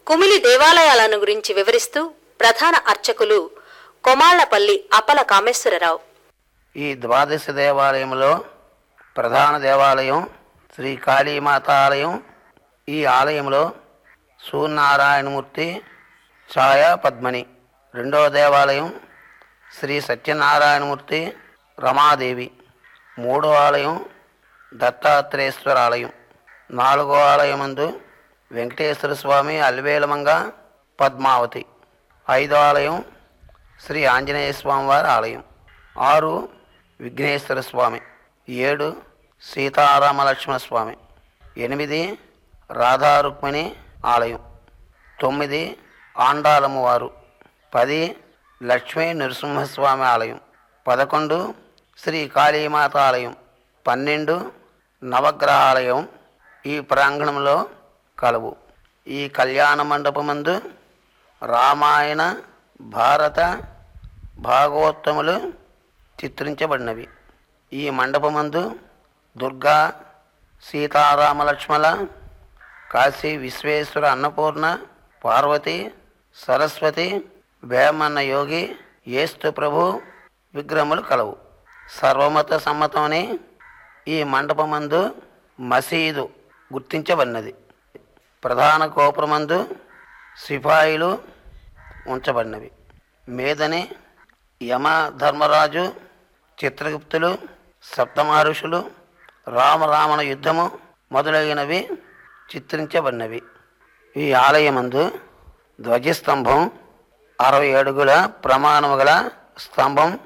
కుమిలి దేవాలయాలను గురించి వివరిస్తూ ప్రధాన అర్చకులు కొమాళ్లపల్లి అపల కామేశ్వరరావు ఈ ద్వాదశ దేవాలయంలో ప్రధాన దేవాలయం శ్రీ కాళీమాత ఆలయం ఈ ఆలయంలో సూర్యనారాయణమూర్తి ఛాయా పద్మని రెండవ దేవాలయం శ్రీ సత్యనారాయణమూర్తి రమాదేవి మూడో ఆలయం దత్తాత్రేశ్వర ఆలయం నాలుగో ఆలయమందు వెంకటేశ్వర స్వామి అల్వేలమంగ పద్మావతి ఐదో ఆలయం శ్రీ ఆంజనేయ స్వామి వారి ఆలయం ఆరు విఘ్నేశ్వర స్వామి ఏడు సీతారామ లక్ష్మణ స్వామి ఎనిమిది రాధా రుక్మిణి ఆలయం తొమ్మిది ఆండాలమ్మ వారు పది లక్ష్మీ నరసింహస్వామి ఆలయం పదకొండు శ్రీ కాళీమాత ఆలయం పన్నెండు నవగ్రహాలయం ఈ ప్రాంగణంలో కలవు ఈ కళ్యాణ మండపమందు రామాయణ భారత భాగవతములు చిత్రించబడినవి ఈ మండపమందు దుర్గా సీతారామ లక్ష్మణ కాశీ విశ్వేశ్వర అన్నపూర్ణ పార్వతి సరస్వతి వేమన్న యోగి ఏస్తు ప్రభు విగ్రహములు కలవు సర్వమత సమ్మతమని ఈ మండపమందు మసీదు గుర్తించబడినది ప్రధాన గోపురమందు సిపాయిలు ఉంచబడినవి మీదని యమ ధర్మరాజు చిత్రగుప్తులు సప్తమహర్షులు రామరావణ యుద్ధము మొదలైనవి చిత్రించబడినవి ఈ ఆలయమందు ధ్వజస్తంభం అరవై అడుగుల ప్రమాణము గల స్తంభం